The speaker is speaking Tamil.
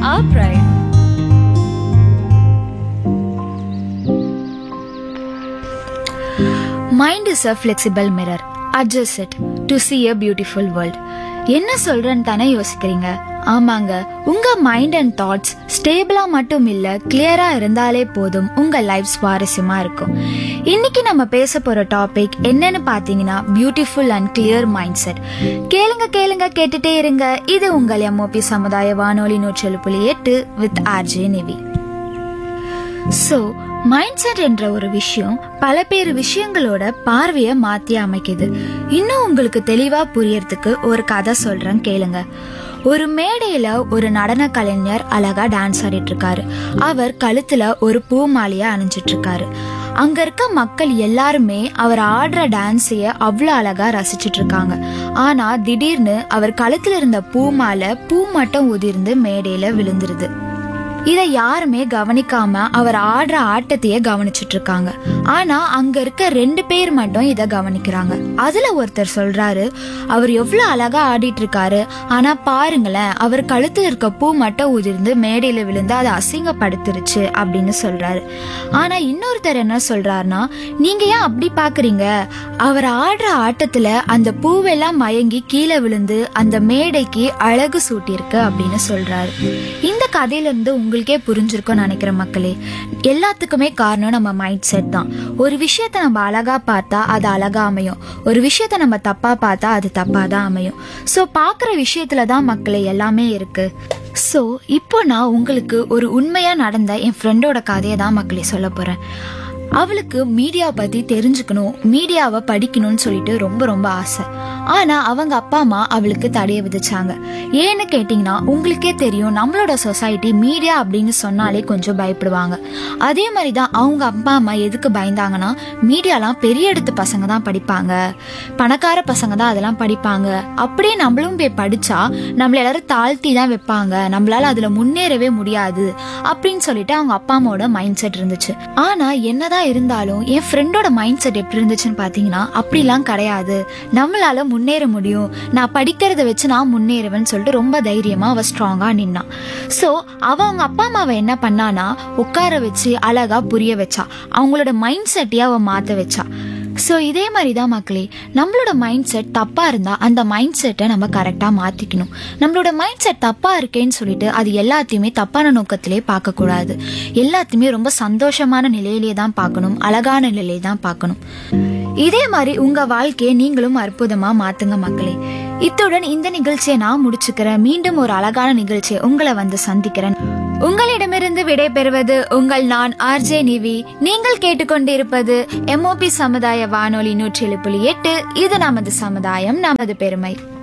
our pride. Mind is a flexible mirror adjust it to see a beautiful world என்ன சொல்றேன்னு தானே யோசிக்கிறீங்க ஆமாங்க உங்க மைண்ட் அண்ட் தாட்ஸ் ஸ்டேபிளா மட்டும் இல்ல கிளியரா இருந்தாலே போதும் உங்க லைஃப் சுவாரஸ்யமா இருக்கும் இன்னைக்கு நம்ம பேச போற டாபிக் என்னன்னு பாத்தீங்கன்னா beautiful and clear mindset கேளுங்க கேளுங்க கேட்டுட்டே இருங்க இது உங்கள் எம்ஓபி சமுதாய வானொலி நூற்றல் புள்ளி எட்டு with RJ Nivi so mindset என்ற ஒரு விஷயம் பல பேர் விஷயங்களோட பார்வைய மாத்தி அமைக்குது இன்னும் உங்களுக்கு தெளிவா புரியறதுக்கு ஒரு கதை சொல்றேன் கேளுங்க ஒரு மேடையில ஒரு நடன கலைஞர் அழகா டான்ஸ் ஆடிட்டு இருக்காரு அவர் கழுத்துல ஒரு பூ மாலைய அணிஞ்சிட்டு இருக்காரு அங்க இருக்க மக்கள் எல்லாருமே அவர் ஆடுற டான்ஸைய அவ்வளோ அழகா ரசிச்சிட்டு இருக்காங்க ஆனா திடீர்னு அவர் கழுத்துல இருந்த பூ மாலை பூ மட்டும் உதிர்ந்து மேடையில விழுந்துருது இத யாருமே கவனிக்காம அவர் ஆடுற ஆட்டத்தையே கவனிச்சிட்டு இருக்காங்க ஆனா அங்க இருக்க ரெண்டு பேர் மட்டும் இத கவனிக்கிறாங்க அதுல ஒருத்தர் சொல்றாரு அவர் எவ்வளவு அழகா ஆடிட்டு இருக்காரு ஆனா பாருங்களேன் அவர் கழுத்துல இருக்க பூ மட்டும் உதிர்ந்து மேடையில விழுந்து அதை அசிங்கப்படுத்திருச்சு அப்படின்னு சொல்றாரு ஆனா இன்னொருத்தர் என்ன சொல்றாருன்னா நீங்க ஏன் அப்படி பாக்குறீங்க அவர் ஆடுற ஆட்டத்துல அந்த பூவெல்லாம் மயங்கி கீழே விழுந்து அந்த மேடைக்கு அழகு சூட்டியிருக்கு அப்படின்னு சொல்றாரு இந்த கதையில இருந்து உங்களுக்கே புரிஞ்சிருக்கும்னு நினைக்கிற மக்களே எல்லாத்துக்குமே காரணம் நம்ம மைண்ட் செட் தான் ஒரு விஷயத்த நம்ம அழகா பார்த்தா அது அழகா அமையும் ஒரு விஷயத்த நம்ம தப்பா பார்த்தா அது தப்பா தான் அமையும் ஸோ பார்க்குற விஷயத்துல தான் மக்களே எல்லாமே இருக்கு ஸோ இப்போ நான் உங்களுக்கு ஒரு உண்மையா நடந்த என் ஃப்ரெண்டோட கதையை தான் மக்களே சொல்ல போறேன் அவளுக்கு மீடியா பத்தி தெரிஞ்சுக்கணும் மீடியாவை படிக்கணும்னு சொல்லிட்டு ரொம்ப ரொம்ப ஆசை ஆனா அவங்க அப்பா அம்மா அவளுக்கு தடைய விதிச்சாங்க ஏன்னு கேட்டிங்கன்னா உங்களுக்கே தெரியும் நம்மளோட சொசைட்டி மீடியா அப்படின்னு சொன்னாலே கொஞ்சம் பயப்படுவாங்க அதே மாதிரி தான் அவங்க அப்பா அம்மா எதுக்கு பயந்தாங்கன்னா மீடியாலாம் பெரிய இடத்து பசங்க தான் படிப்பாங்க பணக்கார பசங்க தான் அதெல்லாம் படிப்பாங்க அப்படியே நம்மளும் போய் படிச்சா நம்மள எல்லாரும் தாழ்த்தி தான் வைப்பாங்க நம்மளால அதுல முன்னேறவே முடியாது அப்படின்னு சொல்லிட்டு அவங்க அப்பா அம்மாவோட மைண்ட் செட் இருந்துச்சு ஆனா என்னதான் இருந்தாலும் என் ஃப்ரெண்டோட மைண்ட் செட் எப்படி இருந்துச்சுன்னு பாத்தீங்கன்னா அப்படிலாம் கிடையாது நம்மளால முன்னேற முடியும் நான் படிக்கிறத வச்சு நான் முன்னேறுவேன்னு சொல்லிட்டு ரொம்ப தைரியமா அவ ஸ்ட்ராங்கா நின்னான் சோ அவ அவங்க அப்பா அம்மாவை என்ன பண்ணானா உட்கார வச்சு அழகா புரிய வச்சா அவங்களோட மைண்ட் செட்டையே அவ மாத்த வச்சா ஸோ இதே மாதிரி தான் மக்களே நம்மளோட மைண்ட் செட் தப்பாக இருந்தால் அந்த மைண்ட் செட்டை நம்ம கரெக்டாக மாற்றிக்கணும் நம்மளோட மைண்ட் செட் தப்பாக இருக்கேன்னு சொல்லிட்டு அது எல்லாத்தையுமே தப்பான நோக்கத்திலே பார்க்கக்கூடாது எல்லாத்தையுமே ரொம்ப சந்தோஷமான நிலையிலே தான் பார்க்கணும் அழகான நிலையிலே தான் பார்க்கணும் இதே மாதிரி உங்கள் வாழ்க்கையை நீங்களும் அற்புதமாக மாற்றுங்க மக்களே இத்துடன் இந்த நிகழ்ச்சியை நான் முடிச்சுக்கிறேன் மீண்டும் ஒரு அழகான நிகழ்ச்சியை உங்களை வந்து சந்திக்கிறேன் உங்களிடமிருந்து விடைபெறுவது உங்கள் நான் ஆர்ஜே நிவி நீங்கள் கேட்டுக்கொண்டிருப்பது எம்ஓபி சமுதாய வானொலி நூற்றி ஏழு புள்ளி எட்டு இது நமது சமுதாயம் நமது பெருமை